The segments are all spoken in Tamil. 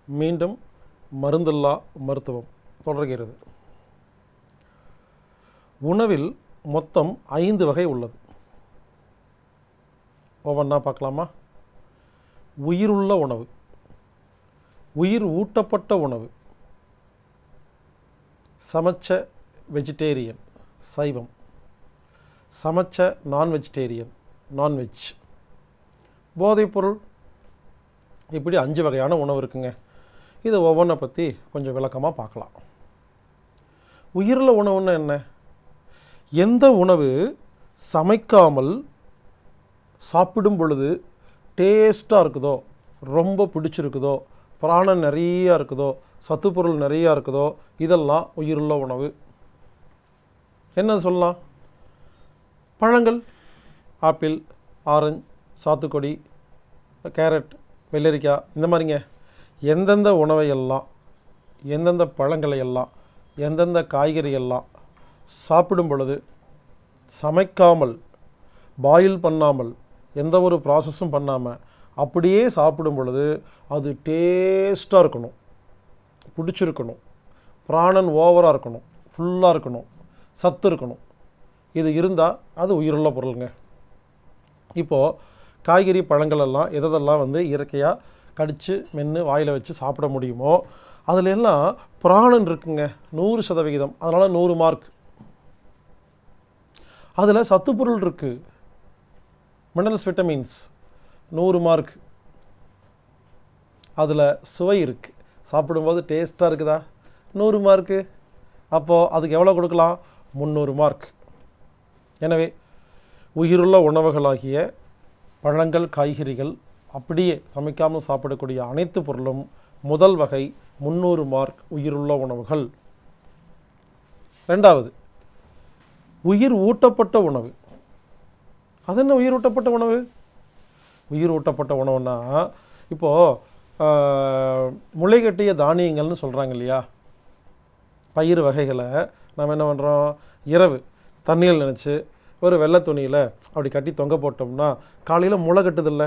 மீண்டும் மருந்தில்லா மருத்துவம் தொடர்கிறது உணவில் மொத்தம் ஐந்து வகை உள்ளது ஒவ்வொன்றா பார்க்கலாமா உயிருள்ள உணவு உயிர் ஊட்டப்பட்ட உணவு சமைச்ச வெஜிடேரியன் சைவம் சமைச்ச நான் வெஜிடேரியன் நான்வெஜ் போதைப்பொருள் இப்படி அஞ்சு வகையான உணவு இருக்குங்க இது ஒவ்வொன்றை பற்றி கொஞ்சம் விளக்கமாக பார்க்கலாம் உயிருள்ள உணவுன்னு என்ன எந்த உணவு சமைக்காமல் சாப்பிடும் பொழுது டேஸ்ட்டாக இருக்குதோ ரொம்ப பிடிச்சிருக்குதோ பிராணம் நிறையா இருக்குதோ சத்துப்பொருள் நிறையா இருக்குதோ இதெல்லாம் உயிருள்ள உணவு என்ன சொல்லலாம் பழங்கள் ஆப்பிள் ஆரஞ்சு சாத்துக்கொடி கேரட் வெள்ளரிக்காய் இந்த மாதிரிங்க எந்தெந்த உணவை எல்லாம் எந்தெந்த பழங்களை எல்லாம் எந்தெந்த காய்கறி எல்லாம் சாப்பிடும் பொழுது சமைக்காமல் பாயில் பண்ணாமல் எந்த ஒரு ப்ராசஸும் பண்ணாமல் அப்படியே சாப்பிடும் பொழுது அது டேஸ்ட்டாக இருக்கணும் பிடிச்சிருக்கணும் பிராணன் ஓவராக இருக்கணும் ஃபுல்லாக இருக்கணும் சத்து இருக்கணும் இது இருந்தால் அது உயிருள்ள பொருளுங்க இப்போது காய்கறி பழங்கள் எல்லாம் எதெல்லாம் வந்து இயற்கையாக கடித்து மென்று வாயில் வச்சு சாப்பிட முடியுமோ அதில் எல்லாம் பிராணன் இருக்குங்க நூறு சதவிகிதம் அதனால் நூறு மார்க் அதில் சத்துப்பொருள் இருக்குது மினரல்ஸ் விட்டமின்ஸ் நூறு மார்க் அதில் சுவை இருக்குது சாப்பிடும்போது டேஸ்ட்டாக இருக்குதா நூறு மார்க்கு அப்போது அதுக்கு எவ்வளோ கொடுக்கலாம் முந்நூறு மார்க் எனவே உயிருள்ள உணவுகளாகிய பழங்கள் காய்கறிகள் அப்படியே சமைக்காமல் சாப்பிடக்கூடிய அனைத்து பொருளும் முதல் வகை முந்நூறு மார்க் உயிருள்ள உணவுகள் ரெண்டாவது உயிர் ஊட்டப்பட்ட உணவு அது என்ன உயிர் ஊட்டப்பட்ட உணவு உயிர் ஊட்டப்பட்ட உணவுன்னா இப்போது முளை கட்டிய தானியங்கள்னு சொல்கிறாங்க இல்லையா பயிர் வகைகளை நம்ம என்ன பண்ணுறோம் இரவு தண்ணியில் நினச்சி ஒரு வெள்ளை துணியில் அப்படி கட்டி தொங்க போட்டோம்னா காலையில் முளை கட்டுதில்ல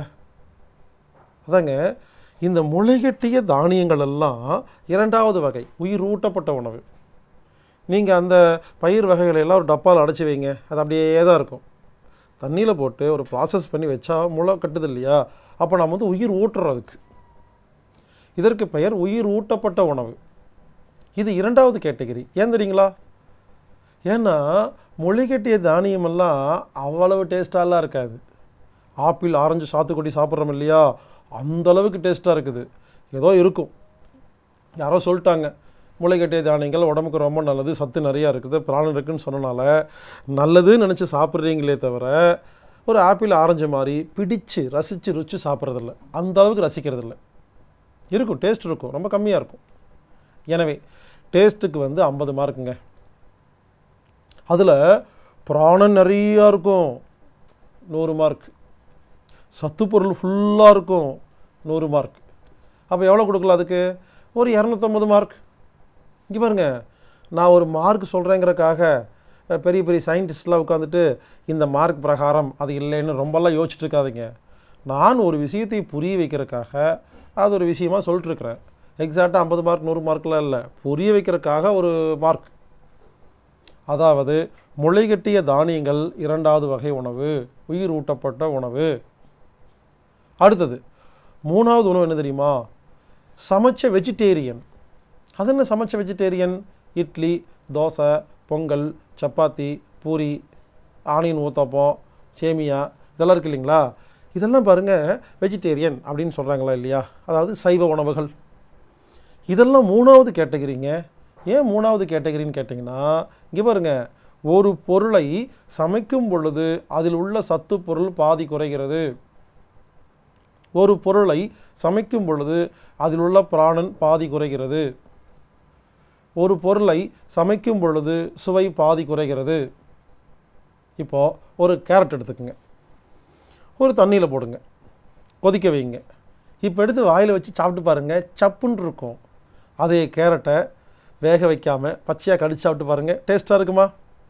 அதாங்க இந்த முளைகட்டிய தானியங்கள் எல்லாம் இரண்டாவது வகை உயிர் ஊட்டப்பட்ட உணவு நீங்கள் அந்த பயிர் வகைகளை எல்லாம் ஒரு டப்பாவில் அடைச்சி வைங்க அது அப்படியே தான் இருக்கும் தண்ணியில் போட்டு ஒரு ப்ராசஸ் பண்ணி வச்சா முளை கட்டுது இல்லையா அப்போ நம்ம வந்து உயிர் ஊட்டுறோம் அதுக்கு இதற்கு பெயர் உயிர் ஊட்டப்பட்ட உணவு இது இரண்டாவது கேட்டகரி ஏன் தெரியுங்களா ஏன்னா மொழிகட்டிய தானியமெல்லாம் அவ்வளவு டேஸ்டாலாம் இருக்காது ஆப்பிள் ஆரஞ்சு சாத்துக்குடி சாப்பிட்றோம் இல்லையா அந்த அளவுக்கு டேஸ்ட்டாக இருக்குது ஏதோ இருக்கும் யாரோ சொல்லிட்டாங்க முளைக்கட்டிய தானியங்கள் உடம்புக்கு ரொம்ப நல்லது சத்து நிறையா இருக்குது பிராணம் இருக்குன்னு சொன்னனால நல்லதுன்னு நினச்சி சாப்பிட்றீங்களே தவிர ஒரு ஆப்பிள் ஆரஞ்சு மாதிரி பிடிச்சு ரசித்து ருச்சி சாப்பிட்றதில்ல அந்த அளவுக்கு ரசிக்கிறதில்ல இருக்கும் டேஸ்ட் இருக்கும் ரொம்ப கம்மியாக இருக்கும் எனவே டேஸ்ட்டுக்கு வந்து ஐம்பது மார்க்குங்க அதில் பிராணம் நிறையா இருக்கும் நூறு மார்க் சத்து பொருள் ஃபுல்லாக இருக்கும் நூறு மார்க் அப்போ எவ்வளோ கொடுக்கலாம் அதுக்கு ஒரு இரநூத்தம்பது மார்க் இங்கே பாருங்க நான் ஒரு மார்க் சொல்கிறேங்கிறக்காக அஹ், பெரிய பெரிய சயின்டிஸ்ட்லாம் உட்காந்துட்டு இந்த மார்க் பிரகாரம் அது இல்லைன்னு ரொம்பலாம் யோசிச்சுட்டு இருக்காதீங்க நான் ஒரு விஷயத்தை புரிய வைக்கிறதுக்காக அது ஒரு விஷயமா சொல்லிட்டு இருக்கிறேன் எக்ஸாக்டாக ஐம்பது மார்க் நூறு மார்க்லாம் இல்லை புரிய வைக்கிறதுக்காக ஒரு மார்க் அதாவது முளைகட்டிய தானியங்கள் இரண்டாவது வகை உணவு உயிர் ஊட்டப்பட்ட உணவு அடுத்தது மூணாவது உணவு என்ன தெரியுமா சமைச்ச வெஜிடேரியன் அது என்ன சமைச்ச வெஜிடேரியன் இட்லி தோசை பொங்கல் சப்பாத்தி பூரி ஆனியன் ஊத்தப்பம் சேமியா இதெல்லாம் இருக்கு இல்லைங்களா இதெல்லாம் பாருங்கள் வெஜிடேரியன் அப்படின்னு சொல்கிறாங்களா இல்லையா அதாவது சைவ உணவுகள் இதெல்லாம் மூணாவது கேட்டகரிங்க ஏன் மூணாவது கேட்டகரின்னு கேட்டிங்கன்னா இங்கே பாருங்க ஒரு பொருளை சமைக்கும் பொழுது அதில் உள்ள சத்து பொருள் பாதி குறைகிறது ஒரு பொருளை சமைக்கும் பொழுது அதில் உள்ள பிராணன் பாதி குறைகிறது ஒரு பொருளை சமைக்கும் பொழுது சுவை பாதி குறைகிறது இப்போது ஒரு கேரட் எடுத்துக்கோங்க ஒரு தண்ணியில் போடுங்க கொதிக்க வைங்க இப்போ எடுத்து வாயில் வச்சு சாப்பிட்டு பாருங்கள் சப்புன்னு இருக்கும் அதே கேரட்டை வேக வைக்காமல் பச்சையாக கடிச்சு சாப்பிட்டு பாருங்கள் டேஸ்ட்டாக இருக்குமா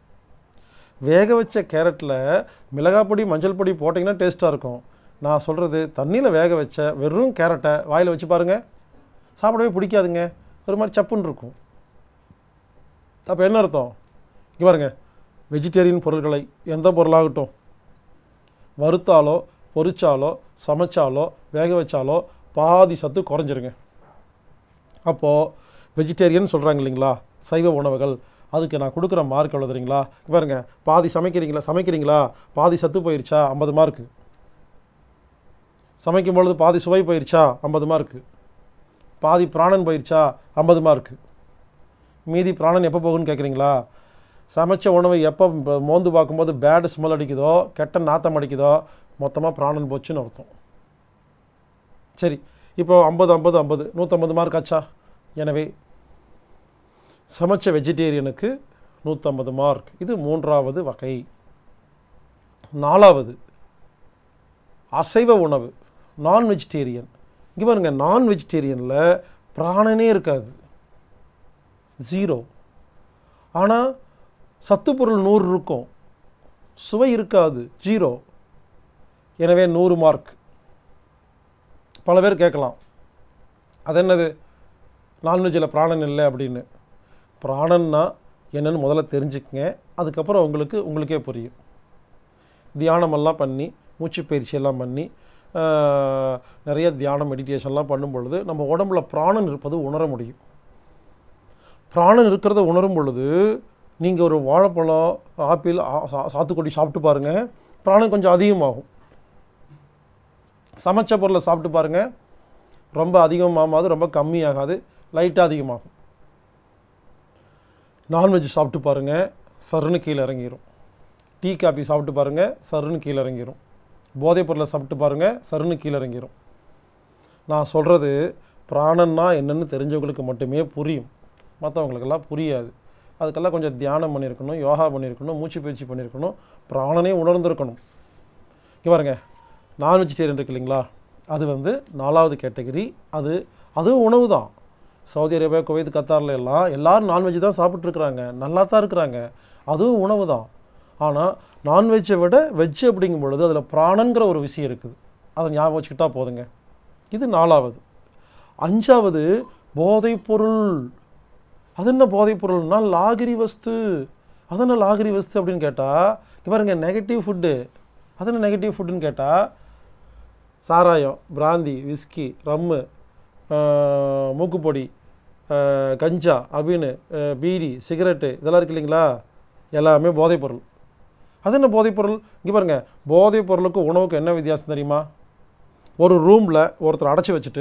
வேக வச்ச கேரட்டில் மிளகாய் பொடி மஞ்சள் பொடி போட்டிங்கன்னா டேஸ்ட்டாக இருக்கும் நான் சொல்கிறது தண்ணியில் வேக வச்ச வெறும் கேரட்டை வாயில் வச்சு பாருங்கள் சாப்பிடவே பிடிக்காதுங்க ஒரு மாதிரி சப்புன்னு இருக்கும் அப்போ என்ன அர்த்தம் இங்கே பாருங்க வெஜிடேரியன் பொருட்களை எந்த பொருளாகட்டும் வறுத்தாலோ பொரிச்சாலோ சமைச்சாலோ வேக வச்சாலோ பாதி சத்து குறைஞ்சிருங்க அப்போது வெஜிடேரியன் சொல்கிறாங்க இல்லைங்களா சைவ உணவுகள் அதுக்கு நான் கொடுக்குற மார்க் எவ்வளோ தெரியுங்களா இங்க பாருங்க பாதி சமைக்கிறீங்களா சமைக்கிறீங்களா பாதி சத்து போயிருச்சா ஐம்பது மார்க்கு சமைக்கும் பொழுது பாதி சுவை போயிருச்சா ஐம்பது மார்க்கு பாதி பிராணன் போயிருச்சா ஐம்பது மார்க்கு மீதி பிராணன் எப்போ போகும்னு கேட்குறீங்களா சமைச்ச உணவை எப்போ ப- மோந்து பார்க்கும்போது பேடு ஸ்மெல் அடிக்குதோ கெட்ட நாத்தம் அடிக்குதோ மொத்தமாக பிராணன் போச்சுன்னு அர்த்தம் சரி இப்போ ஐம்பது ஐம்பது ஐம்பது நூற்றம்பது மார்க் ஆச்சா எனவே சமைச்ச வெஜிடேரியனுக்கு நூற்றம்பது மார்க் இது மூன்றாவது வகை நாலாவது அசைவ உணவு நான் வெஜிடேரியன் இங்கே பாருங்க நான் வெஜிடேரியனில் பிராணனே இருக்காது ஜீரோ ஆனால் சத்துப்பொருள் நூறு இருக்கும் சுவை இருக்காது ஜீரோ எனவே நூறு மார்க் பல பேர் கேட்கலாம் அது என்னது நான்வெஜ்ஜில் பிராணன் இல்லை அப்படின்னு பிராணன்னா என்னன்னு முதல்ல தெரிஞ்சுக்கங்க அதுக்கப்புறம் உங்களுக்கு உங்களுக்கே புரியும் தியானமெல்லாம் பண்ணி மூச்சு பயிற்சியெல்லாம் பண்ணி ஆஹ், நிறைய தியானம் மெடிடேஷன்லாம் பண்ணும் பொழுது நம்ம உடம்புல பிராணன் இருப்பது உணர முடியும் பிராணன் இருக்கிறத உணரும் பொழுது நீங்கள் ஒரு வாழைப்பழம் ஆப்பிள் ஆ- சா- சாத்துக்குடி சாப்பிட்டு பாருங்கள் பிராணன் கொஞ்சம் அதிகமாகும் சமைச்ச பொருளை சாப்பிட்டு பாருங்கள் ரொம்ப அதிகமாகாது ரொம்ப கம்மியாகாது லைட்டாக அதிகமாகும் நான்வெஜ் சாப்பிட்டு பாருங்கள் சருன்னு கீழே இறங்கிரும் டீ காபி சாப்பிட்டு பாருங்கள் சருன்னு கீழே இறங்கிரும் போதைப் பொருளை சாப்பிட்டு பாருங்கள் சருன்னு கீழே இறங்கிரும் நான் சொல்கிறது பிராணன்னா என்னன்னு தெரிஞ்சவங்களுக்கு மட்டுமே புரியும் மற்றவங்களுக்கெல்லாம் புரியாது அதுக்கெல்லாம் கொஞ்சம் தியானம் பண்ணியிருக்கணும் யோகா பண்ணியிருக்கணும் மூச்சு பயிற்சி பண்ணியிருக்கணும் பிராணனே உணர்ந்திருக்கணும் இங்கே பாருங்க நான் வெஜிடேரியன் இருக்கு இல்லைங்களா அது வந்து நாலாவது கேட்டகரி அது அதுவும் உணவு தான் சவுதி அரேபியா குவைத் கத்தாரில் எல்லாம் எல்லாரும் நான்வெஜ் தான் சாப்பிட்ருக்குறாங்க நல்லா தான் இருக்கிறாங்க அதுவும் உணவு தான் ஆனால் நான்வெஜ்ஜை விட வெஜ் அப்படிங்கும் பொழுது அதில் பிராணங்கிற ஒரு விஷயம் இருக்குது அதை ஞாபகம் வச்சுக்கிட்டா போதுங்க இது நாலாவது அஞ்சாவது போதைப் பொருள் அது என்ன போதைப் பொருள்னா லாகிரி வஸ்து அது என்ன லாகிரி வஸ்து அப்படின்னு கேட்டால் இங்க பாருங்க நெகட்டிவ் ஃபுட்டு அது என்ன நெகட்டிவ் ஃபுட்டுன்னு கேட்டால் சாராயம் பிராந்தி விஸ்கி ரம்மு ஆஹ், மூக்குப்பொடி ஆஹ், கஞ்சா அபினு ஆஹ், பீடி சிகரெட்டு இதெல்லாம் இருக்கு இல்லைங்களா எல்லாமே போதைப் பொருள் அது என்ன போதைப் பொருள் இங்கே பாருங்க போதைப் பொருளுக்கும் உணவுக்கு என்ன வித்தியாசம் தெரியுமா ஒரு ரூமில் ஒருத்தர் அடைச்சி வச்சுட்டு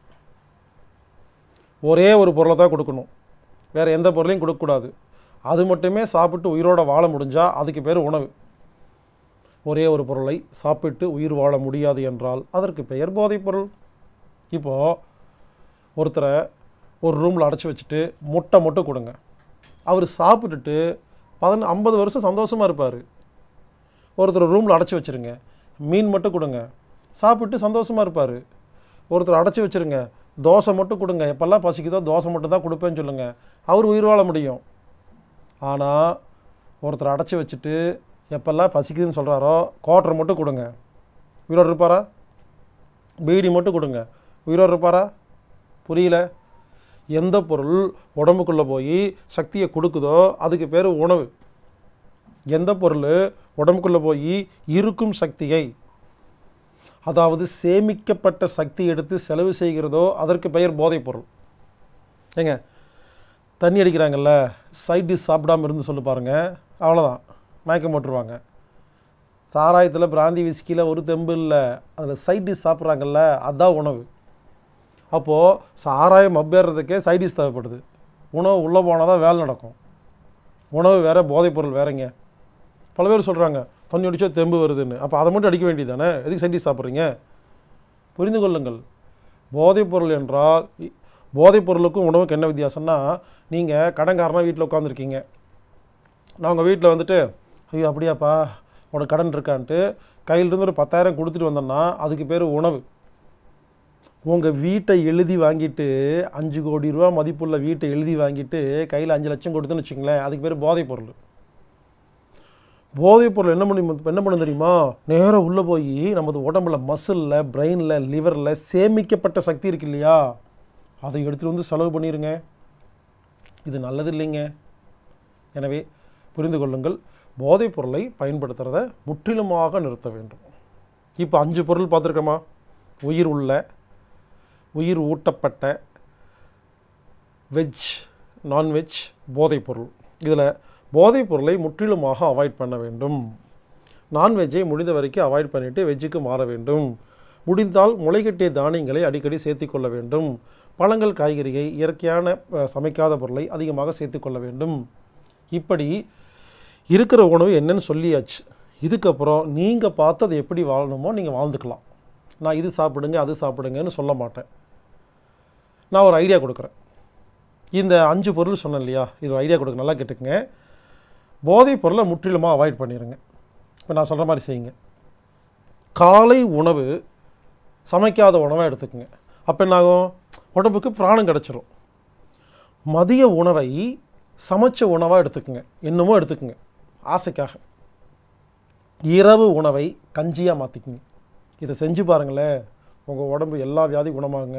ஒரே ஒரு பொருளை தான் கொடுக்கணும் வேறு எந்த பொருளையும் கொடுக்கக்கூடாது அது மட்டுமே சாப்பிட்டு உயிரோட வாழ முடிஞ்சால் அதுக்கு பேர் உணவு ஒரே ஒரு பொருளை சாப்பிட்டு உயிர் வாழ முடியாது என்றால் அதற்கு பெயர் போதைப் பொருள் இப்போது ஒருத்தரை ஒரு ரூமில் அடைச்சி வச்சுட்டு முட்டை மட்டும் கொடுங்க அவர் சாப்பிட்டுட்டு பதின ஐம்பது வருஷம் சந்தோஷமாக இருப்பார் ஒருத்தர் ரூமில் அடைச்சி வச்சுருங்க மீன் மட்டும் கொடுங்க சாப்பிட்டு சந்தோஷமாக இருப்பார் ஒருத்தர் அடைச்சி வச்சுருங்க தோசை மட்டும் கொடுங்க எப்பெல்லாம் பசிக்குதோ தோசை மட்டும் தான் கொடுப்பேன்னு சொல்லுங்கள் அவர் உயிர் வாழ முடியும் ஆனால் ஒருத்தர் அடைச்சி வச்சுட்டு எப்பெல்லாம் பசிக்குதுன்னு சொல்கிறாரோ குவார்ட்டர் மட்டும் கொடுங்க உயிரோடு இருப்பாரா பீடி மட்டும் கொடுங்க உயிரோடு இருப்பாரா புரியல எந்த பொருள் உடம்புக்குள்ளே போய் சக்தியை கொடுக்குதோ அதுக்கு பேர் உணவு எந்த பொருள் உடம்புக்குள்ளே போய் இருக்கும் சக்தியை அதாவது சேமிக்கப்பட்ட சக்தி எடுத்து செலவு செய்கிறதோ அதற்கு பெயர் போதைப் பொருள் ஏங்க தண்ணி அடிக்கிறாங்கல்ல சைட் டிஷ் சாப்பிடாம இருந்து சொல்லு பாருங்க அவ்வளோதான் மயக்கம் போட்டுருவாங்க சாராயத்தில் பிராந்தி விஸ்கியில் ஒரு தெம்பு இல்லை அதில் சைட் டிஷ் சாப்பிட்றாங்கல்ல அதுதான் உணவு அப்போது சாராயம் மப்பேறதுக்கே சைட் டிஷ் தேவைப்படுது உணவு உள்ளே போனால் தான் வேலை நடக்கும் உணவு வேறு போதைப் பொருள் வேறங்க பல பேர் சொல்கிறாங்க தண்ணி அடிச்சா தெம்பு வருதுன்னு அப்போ அதை மட்டும் அடிக்க வேண்டியது தானே எதுக்கு சைட் டிஷ் சாப்பிட்றீங்க புரிந்து கொள்ளுங்கள் போதைப் பொருள் என்றால் இ- போதைப் பொருளுக்கும் உணவுக்கு என்ன வித்தியாசம்னா நீங்கள் கடன்காரனா வீட்டில் உட்காந்துருக்கீங்க நான் உங்கள் வீட்டில் வந்துட்டு ஐயோ அப்படியாப்பா உனக்கு கடன் இருக்கான்ட்டு கையிலிருந்து ஒரு பத்தாயிரம் கொடுத்துட்டு வந்தேன்னா அதுக்கு பேர் உணவு உங்கள் வீட்டை எழுதி வாங்கிட்டு அஞ்சு கோடி ரூபா மதிப்புள்ள வீட்டை எழுதி வாங்கிட்டு கையில் அஞ்சு லட்சம் கொடுத்துன்னு வச்சுங்களேன் அதுக்கு பேர் போதைப் பொருள் போதைப் பொருள் என்ன பண்ணி என்ன பண்ண தெரியுமா நேராக உள்ளே போய் நமது உடம்புல மசிலில் பிரெயினில் லிவரில் சேமிக்கப்பட்ட சக்தி இருக்கு இல்லையா அதை எடுத்துகிட்டு வந்து செலவு பண்ணிடுங்க இது நல்லது இல்லைங்க எனவே புரிந்து கொள்ளுங்கள் போதைப் பொருளை பயன்படுத்துகிறத முற்றிலுமாக நிறுத்த வேண்டும் இப்போ அஞ்சு பொருள் பார்த்துருக்கோமா உயிர் உள்ள உயிர் ஊட்டப்பட்ட வெஜ் நான்வெஜ் போதைப் பொருள் இதில் போதைப் பொருளை முற்றிலுமாக அவாய்ட் பண்ண வேண்டும் நான்வெஜ்ஜை முடிந்த வரைக்கும் அவாய்ட் பண்ணிவிட்டு வெஜ்ஜுக்கு மாற வேண்டும் முடிந்தால் முளைகட்டிய தானியங்களை அடிக்கடி சேர்த்துக்கொள்ள வேண்டும் பழங்கள் காய்கறியை இயற்கையான அஹ், சமைக்காத பொருளை அதிகமாக சேர்த்துக்கொள்ள வேண்டும் இப்படி இருக்கிற உணவு என்னன்னு சொல்லியாச்சு இதுக்கப்புறம் நீங்கள் பார்த்து அதை எப்படி வாழணுமோ நீங்கள் வாழ்ந்துக்கலாம் நான் இது சாப்பிடுங்க அது சாப்பிடுங்கன்னு சொல்ல மாட்டேன் நான் ஒரு ஐடியா கொடுக்குறேன் இந்த அஞ்சு பொருள் சொன்னேன் இல்லையா இது ஒரு ஐடியா கொடுக்க நல்லா கேட்டுக்கங்க போதைப் பொருளை முற்றிலுமாக அவாய்ட் பண்ணிடுங்க இப்போ நான் சொல்கிற மாதிரி செய்யுங்க காலை உணவு சமைக்காத உணவை எடுத்துக்கங்க அப்போ என்னாகும் உடம்புக்கு பிராணம் கிடச்சிரும் மதிய உணவை சமைச்ச உணவாக எடுத்துக்கங்க என்னமோ எடுத்துக்கங்க ஆசைக்காக இரவு உணவை கஞ்சியாக மாற்றிக்குங்க இதை செஞ்சு பாருங்களேன் உங்கள் உடம்பு எல்லா வியாதி குணமாகுங்க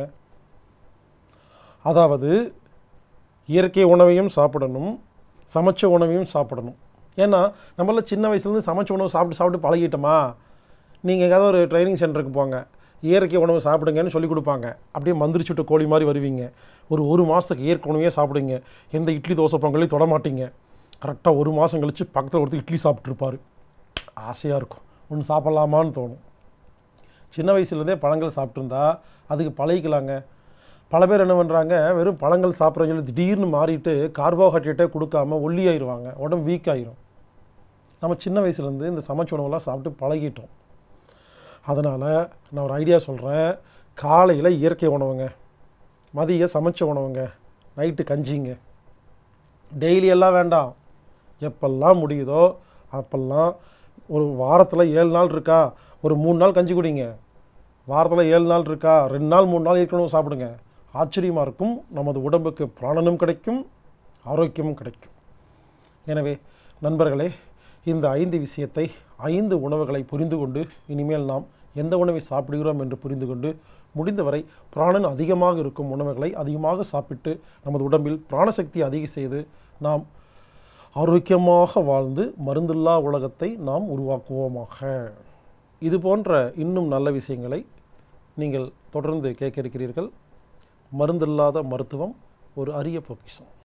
அதாவது இயற்கை உணவையும் சாப்பிடணும் சமைச்ச உணவையும் சாப்பிடணும் ஏன்னா நம்மள சின்ன வயசுலேருந்து சமைச்ச உணவு சாப்பிட்டு சாப்பிட்டு பழகிட்டோமா நீங்கள் எங்கேயாவது ஒரு ட்ரைனிங் சென்டருக்கு போங்க இயற்கை உணவு சாப்பிடுங்கன்னு சொல்லி கொடுப்பாங்க அப்படியே மந்திரிச்சுட்ட கோழி மாதிரி வருவீங்க ஒரு ஒரு மாதத்துக்கு இயற்கை உணவையே சாப்பிடுங்க எந்த இட்லி தோசை பொங்கலையும் தொட மாட்டீங்க கரெக்டாக ஒரு மாதம் கழித்து பக்கத்தில் ஒருத்தர் இட்லி சாப்பிட்ருப்பாரு ஆசையாக இருக்கும் ஒன்று சாப்பிட்லாமான்னு தோணும் சின்ன வயசுலேருந்தே பழங்கள் சாப்பிட்ருந்தா அதுக்கு பழகிக்கலாங்க பல பேர் என்ன பண்ணுறாங்க வெறும் பழங்கள் சாப்பிட்றேன்னு சொல்லி திடீர்னு மாறிட்டு கார்போஹைட்ரேட்டே கொடுக்காம ஒல்லியாயிருவாங்க உடம்பு வீக் ஆயிரும் நம்ம சின்ன வயசுலேருந்து இந்த சமைச்ச உணவெல்லாம் சாப்பிட்டு பழகிட்டோம் அதனால் நான் ஒரு ஐடியா சொல்கிறேன் காலையில் இயற்கை உணவுங்க மதிய சமைச்ச உணவுங்க நைட்டு கஞ்சிங்க டெய்லி எல்லாம் வேண்டாம் எப்பெல்லாம் முடியுதோ அப்பெல்லாம் ஒரு வாரத்தில் ஏழு நாள் இருக்கா ஒரு மூணு நாள் கஞ்சி குடிங்க வாரத்தில் ஏழு நாள் இருக்கா ரெண்டு நாள் மூணு நாள் இருக்கணும் சாப்பிடுங்க ஆச்சரியமாக இருக்கும் நமது உடம்புக்கு பிராணனும் கிடைக்கும் ஆரோக்கியமும் கிடைக்கும் எனவே நண்பர்களே இந்த ஐந்து விஷயத்தை ஐந்து உணவுகளை புரிந்து கொண்டு இனிமேல் நாம் எந்த உணவை சாப்பிடுகிறோம் என்று புரிந்து கொண்டு முடிந்தவரை பிராணன் அதிகமாக இருக்கும் உணவுகளை அதிகமாக சாப்பிட்டு நமது உடம்பில் பிராணசக்தி அதிக செய்து நாம் ஆரோக்கியமாக வாழ்ந்து மருந்தில்லா உலகத்தை நாம் உருவாக்குவோமாக இது போன்ற இன்னும் நல்ல விஷயங்களை நீங்கள் தொடர்ந்து கேட்க இருக்கிறீர்கள் மருந்தில்லாத மருத்துவம் ஒரு அரிய பொக்கிஷம்